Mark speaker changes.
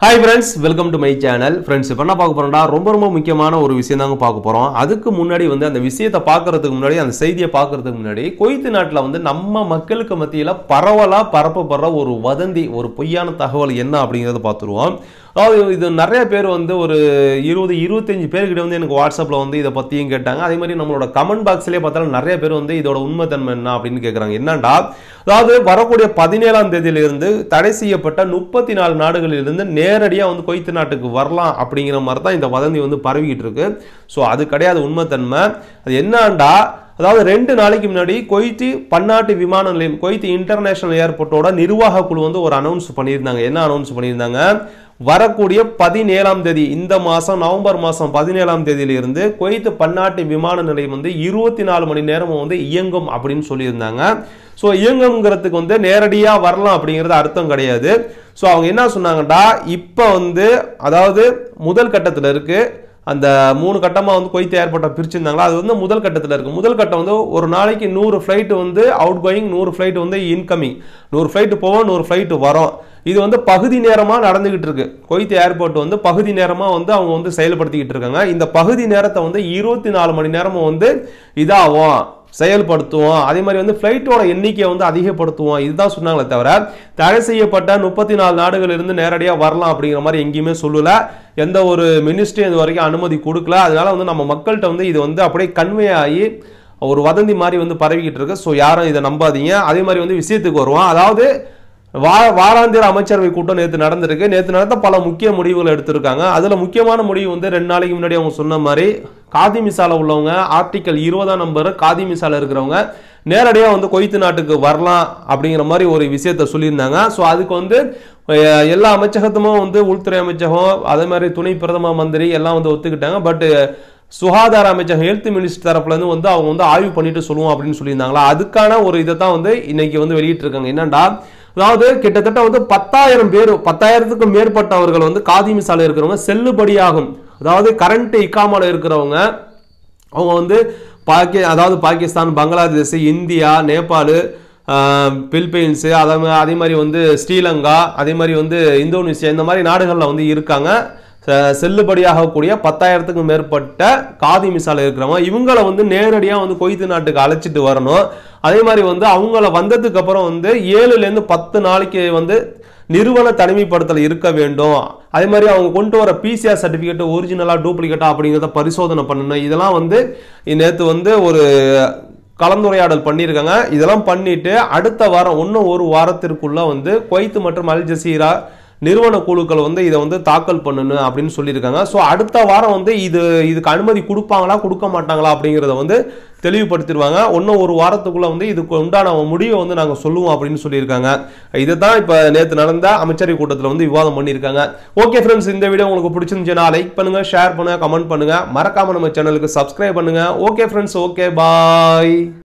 Speaker 1: hi friends welcome to my channel friends இப்போ என்ன பார்க்க போறோம்டா ரொம்ப ரொம்ப முக்கியமான ஒரு விஷயம் தாங்க பார்க்க போகிறோம் அதுக்கு முன்னாடி வந்து அந்த விஷயத்தை பார்க்கறதுக்கு முன்னாடி அந்த செய்தியை பார்க்கறதுக்கு முன்னாடி கொய்த்து நாட்டில் வந்து நம்ம மக்களுக்கு மத்தியில் பரவலாக பரப்பப்படுற ஒரு வதந்தி ஒரு பொய்யான தகவல் என்ன அப்படிங்கிறத பார்த்துருவோம் அதாவது இது நிறைய பேர் வந்து ஒரு இருபது இருபத்தஞ்சு பேர்கிட்ட வந்து எனக்கு வாட்ஸ்அப்பில் வந்து இதை பற்றியும் கேட்டாங்க அதே மாதிரி நம்மளோட கமெண்ட் பாக்ஸ்லேயே பார்த்தாலும் நிறைய பேர் வந்து இதோட உண்மைத்தன்மை என்ன அப்படின்னு கேட்குறாங்க என்னண்டா அதாவது வரக்கூடிய பதினேழாம் தேதியிலிருந்து தடை செய்யப்பட்ட முப்பத்தி நாலு நாடுகளிலிருந்து நேரடியாக வந்து கொய்த்து நாட்டுக்கு வரலாம் அப்படிங்கிற மாதிரி தான் இந்த வதந்தி வந்து பரவிக்கிட்டு இருக்கு ஸோ அது கிடையாது உண்மைத்தன்மை அது என்னண்டா அதாவது ரெண்டு நாளைக்கு முன்னாடி கொய்த்து பன்னாட்டு விமான நிலையம் கொய்த்து இன்டர்நேஷனல் ஏர்போர்ட்டோட நிர்வாக குழு வந்து ஒரு அனௌன்ஸ் பண்ணியிருந்தாங்க என்ன அனௌன்ஸ் பண்ணியிருந்தாங்க வரக்கூடிய பதினேழாம் தேதி இந்த மாதம் நவம்பர் மாதம் பதினேழாம் தேதியிலிருந்து குவைத்து பன்னாட்டு விமான நிலையம் வந்து இருபத்தி நாலு மணி நேரமும் வந்து இயங்கும் அப்படின்னு சொல்லியிருந்தாங்க ஸோ இயங்குங்கிறதுக்கு வந்து நேரடியாக வரலாம் அப்படிங்கிறது அர்த்தம் கிடையாது ஸோ அவங்க என்ன சொன்னாங்கடா இப்போ வந்து அதாவது முதல் கட்டத்தில் இருக்குது அந்த மூணு கட்டமாக வந்து கொய்த்து ஏர்போர்ட்டை பிரிச்சிருந்தாங்களா அது வந்து முதல் கட்டத்தில் இருக்குது முதல் கட்டம் வந்து ஒரு நாளைக்கு நூறு ஃப்ளைட்டு வந்து அவுட் கோயிங் நூறு ஃப்ளைட் வந்து இன்கமிங் நூறு ஃப்ளைட்டு போவோம் நூறு ஃப்ளைட்டு வரும் இது வந்து பகுதி நேரமாக நடந்துகிட்டு இருக்கு கொய்த்து ஏர்போர்ட் வந்து பகுதி நேரமாக வந்து அவங்க வந்து செயல்படுத்திக்கிட்டு இருக்காங்க இந்த பகுதி நேரத்தை வந்து இருபத்தி நாலு மணி நேரமும் வந்து இதாகும் செயல்படுத்துவோம் அதே மாதிரி வந்து ஃப்ளைட்டோட எண்ணிக்கையை வந்து அதிகப்படுத்துவோம் இதுதான் சொன்னாங்களே தவிர தடை செய்யப்பட்ட முப்பத்தி நாலு நாடுகள் இருந்து நேரடியாக வரலாம் அப்படிங்கிற மாதிரி எங்கேயுமே சொல்லல எந்த ஒரு மினிஸ்ட்ரி இது வரைக்கும் அனுமதி கொடுக்கல அதனால வந்து நம்ம மக்கள்கிட்ட வந்து இது வந்து அப்படியே கன்வே ஆகி ஒரு வதந்தி மாதிரி வந்து பரவிக்கிட்டு இருக்கு ஸோ யாரும் இதை நம்பாதீங்க அதே மாதிரி வந்து விஷயத்துக்கு வருவோம் அதாவது வா வாராந்திர அமைச்சரவை கூட்டம் நேற்று நடந்திருக்கு நேற்று நடந்த பல முக்கிய முடிவுகள் எடுத்திருக்காங்க அதில் முக்கியமான முடிவு வந்து ரெண்டு நாளைக்கு முன்னாடி அவங்க சொன்ன மாதிரி காதி மிசால உள்ளவங்க ஆர்டிக்கல் இருபதாம் நம்பர் காதி மிசால இருக்கிறவங்க நேரடியாக வந்து கொய்த்து நாட்டுக்கு வரலாம் அப்படிங்கிற மாதிரி ஒரு விஷயத்த சொல்லியிருந்தாங்க ஸோ அதுக்கு வந்து அஹ், எல்லா அமைச்சகத்துமும் வந்து உள்துறை அமைச்சகம் அதே மாதிரி துணை பிரதம மந்திரி எல்லாம் வந்து ஒத்துக்கிட்டாங்க பட் சுகாதார அமைச்சகம் ஹெல்த் மினிஸ்டர் தரப்புல இருந்து வந்து அவங்க வந்து ஆய்வு பண்ணிட்டு சொல்லுவோம் அப்படின்னு சொல்லியிருந்தாங்களா அதுக்கான ஒரு இதை தான் வந்து இன்னைக்கு வந்து வெளியிட்டிருக்காங்க என்னண்டா அதாவது கிட்டத்தட்ட வந்து பத்தாயிரம் பேர் பத்தாயிரத்துக்கும் மேற்பட்டவர்கள் வந்து காதி மிசால இருக்கிறவங்க செல்லுபடியாகும் அதாவது கரண்ட் இக்காமல இருக்கிறவங்க அவங்க வந்து பாக்கி அதாவது பாகிஸ்தான் பங்களாதேஷ் இந்தியா நேபாள் பிலிப்பைன்ஸு அதே மாதிரி அதே மாதிரி வந்து ஸ்ரீலங்கா அதே மாதிரி வந்து இந்தோனேசியா இந்த மாதிரி நாடுகளில் வந்து இருக்காங்க செ- செல்லுபடியாகக்கூடிய பத்தாயிரத்துக்கும் மேற்பட்ட காதி மிசால இருக்கிறவங்க இவங்களை வந்து நேரடியாக வந்து கொய்த்து நாட்டுக்கு அழைச்சிட்டு வரணும் அதே மாதிரி வந்து அவங்கள வந்ததுக்கு அப்புறம் வந்து ஏழுலேருந்து பத்து நாளைக்கு வந்து நிறுவன தனிமைப்படுத்தல் இருக்க வேண்டும் அதே மாதிரி அவங்க கொண்டு வர பிசிஆர் சர்டிஃபிகேட் ஒரிஜினலாக டூப்ளிகேட்டா அப்படிங்கிறத பரிசோதனை பண்ணணும் இதெல்லாம் வந்து நேற்று வந்து ஒரு கலந்துரையாடல் பண்ணியிருக்காங்க இதெல்லாம் பண்ணிட்டு அடுத்த வாரம் இன்னும் ஒரு வாரத்திற்குள்ள வந்து குவைத் மற்றும் அல் ஜசீரா நிறுவன குழுக்கள் வந்து இதை வந்து தாக்கல் பண்ணணும் அப்படின்னு சொல்லியிருக்காங்க ஸோ அடுத்த வாரம் வந்து இது இதுக்கு அனுமதி கொடுப்பாங்களா கொடுக்க மாட்டாங்களா அப்படிங்கிறத வந்து தெளிவுபடுத்திடுவாங்க இன்னும் ஒரு வாரத்துக்குள்ள வந்து இதுக்கு உண்டான முடிவை வந்து நாங்கள் சொல்லுவோம் அப்படின்னு சொல்லியிருக்காங்க இதை தான் இப்போ நேற்று நடந்த அமைச்சரவை கூட்டத்தில் வந்து விவாதம் பண்ணியிருக்காங்க ஓகே ஃப்ரெண்ட்ஸ் இந்த வீடியோ உங்களுக்கு பிடிச்சிருந்துச்சுன்னா லைக் பண்ணுங்க ஷேர் பண்ணுங்க கமெண்ட் பண்ணுங்க மறக்காம நம்ம சேனலுக்கு சப்ஸ்கிரைப் பண்ணுங்க ஓகே ஃப்ரெண்ட்ஸ் ஓகே பாய்